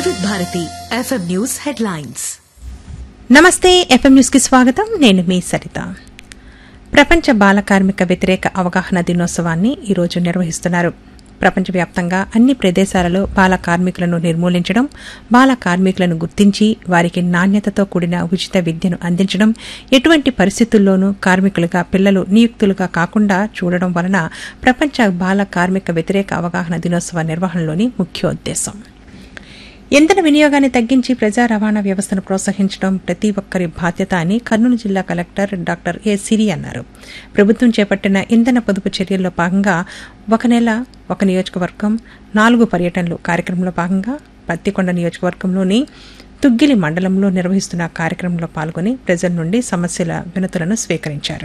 వివిధ Bharati FM news headlines నమస్తే FM news కి స్వాగతం నేను మీ సరిత ప్రపంచ బాల కార్మిక వ్యతిరేక అవగాహన దినోత్సవాన్ని ఈరోజు నిర్వహిస్తున్నారు ప్రపంచవ్యాప్తంగా అన్ని ప్రదేశాలలో బాల కార్మికులను నిర్మూలించడం బాల కార్మికులను గుర్తించి వారికి నాణ్యతతో కూడిన ఉచిత విద్యను అందించడం ఎటువంటి పరిస్థితుల్లోనూ కార్మికులుగా పిల్లలు నియుక్తులుగా కాకుండా చూడడం వలన ప్రపంచ బాల కార్మిక వ్యతిరేక అవగాహన దినోత్సవ నిర్వహణలోని ముఖ్యోద్దేశం ఇంధన వినియోగాన్ని తగ్గించి ప్రజా రవాణా వ్యవస్థను ప్రోత్సహించడం ప్రతి ఒక్కరి బాధ్యత అని కర్నూలు జిల్లా కలెక్టర్ డాక్టర్ ఏ సిరి అన్నారు ప్రభుత్వం చేపట్టిన ఇంధన పొదుపు చర్యల్లో భాగంగా ఒక నెల ఒక నియోజకవర్గం నాలుగు పర్యటనలు కార్యక్రమంలో భాగంగా పత్తికొండ నియోజకవర్గంలోని తుగ్గిలి మండలంలో నిర్వహిస్తున్న కార్యక్రమంలో పాల్గొని ప్రజల నుండి సమస్యల వినతులను స్వీకరించారు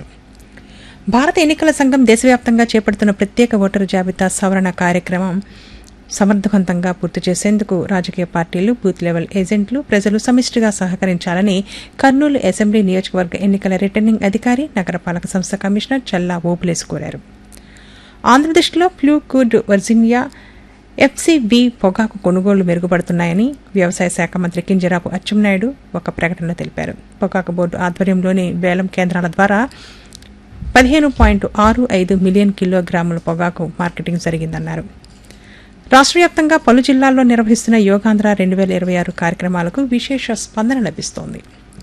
భారత ఎన్నికల సంఘం దేశవ్యాప్తంగా చేపడుతున్న ప్రత్యేక ఓటరు జాబితా సవరణ కార్యక్రమం సమర్థవంతంగా పూర్తి చేసేందుకు రాజకీయ పార్టీలు బూత్ లెవెల్ ఏజెంట్లు ప్రజలు సమిష్టిగా సహకరించాలని కర్నూలు అసెంబ్లీ నియోజకవర్గ ఎన్నికల రిటర్నింగ్ అధికారి నగరపాలక సంస్థ కమిషనర్ చల్లా ఓబులేస్ కోరారు ఆంధ్రప్రదేశ్లో ఫ్లూ గుడ్ వర్జినియా ఎఫ్సిబి పొగాకు కొనుగోళ్లు మెరుగుపడుతున్నాయని వ్యవసాయ శాఖ మంత్రి కింజరాపు అచ్చెన్నాయుడు ఒక ప్రకటనలో తెలిపారు పొగాకు బోర్డు ఆధ్వర్యంలోని వేలం కేంద్రాల ద్వారా పదిహేను పాయింట్ ఆరు ఐదు మిలియన్ కిలోగ్రాముల పొగాకు మార్కెటింగ్ జరిగిందన్నారు రాష్ట్ర వ్యాప్తంగా పలు జిల్లాల్లో నిర్వహిస్తున్న యోగాంధ్ర రెండు వేల ఇరవై ఆరు కార్యక్రమాలకు విశేష స్పందన లభిస్తోంది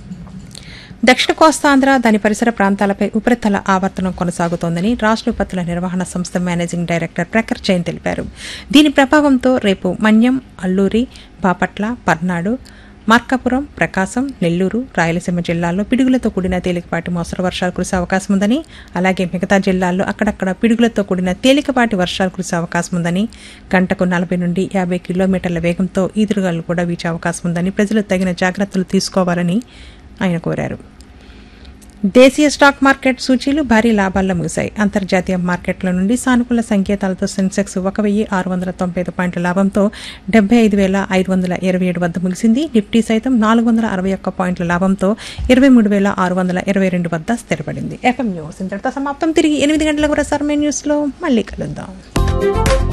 దక్షిణ కోస్తాంధ్ర దాని పరిసర ప్రాంతాలపై ఉపరితల ఆవర్తనం కొనసాగుతోందని రాష్ట్ర విపత్తుల నిర్వహణ సంస్థ మేనేజింగ్ డైరెక్టర్ ప్రఖర్ జైన్ తెలిపారు దీని ప్రభావంతో రేపు మన్యం అల్లూరి బాపట్ల పర్నాడు మార్కాపురం ప్రకాశం నెల్లూరు రాయలసీమ జిల్లాల్లో పిడుగులతో కూడిన తేలికపాటి మోస్తరు వర్షాలు కురిసే అవకాశం ఉందని అలాగే మిగతా జిల్లాల్లో అక్కడక్కడ పిడుగులతో కూడిన తేలికపాటి వర్షాలు కురిసే అవకాశం ఉందని గంటకు నలభై నుండి యాభై కిలోమీటర్ల వేగంతో ఈదురుగాలు కూడా వీచే అవకాశం ఉందని ప్రజలు తగిన జాగ్రత్తలు తీసుకోవాలని ఆయన కోరారు దేశీయ స్టాక్ మార్కెట్ సూచీలు భారీ లాభాల్లో ముగిశాయి అంతర్జాతీయ మార్కెట్ల నుండి సానుకూల సంకేతాలతో సెన్సెక్స్ ఒక వెయ్యి ఆరు వందల తొంభై ఐదు పాయింట్ల లాభంతో డెబ్బై ఐదు వేల ఐదు వందల ఇరవై ఏడు వద్ద ముగిసింది నిఫ్టీ సైతం నాలుగు వందల అరవై ఒక్క పాయింట్ల లాభంతో ఇరవై మూడు వేల ఆరు వందల ఇరవై రెండు వద్ద స్థిరపడింది ఎఫ్ఎం న్యూస్ ఇంతటితో సమాప్తం తిరిగి ఎనిమిది గంటల కూడా సర్మే న్యూస్లో మళ్ళీ కలుద్దాం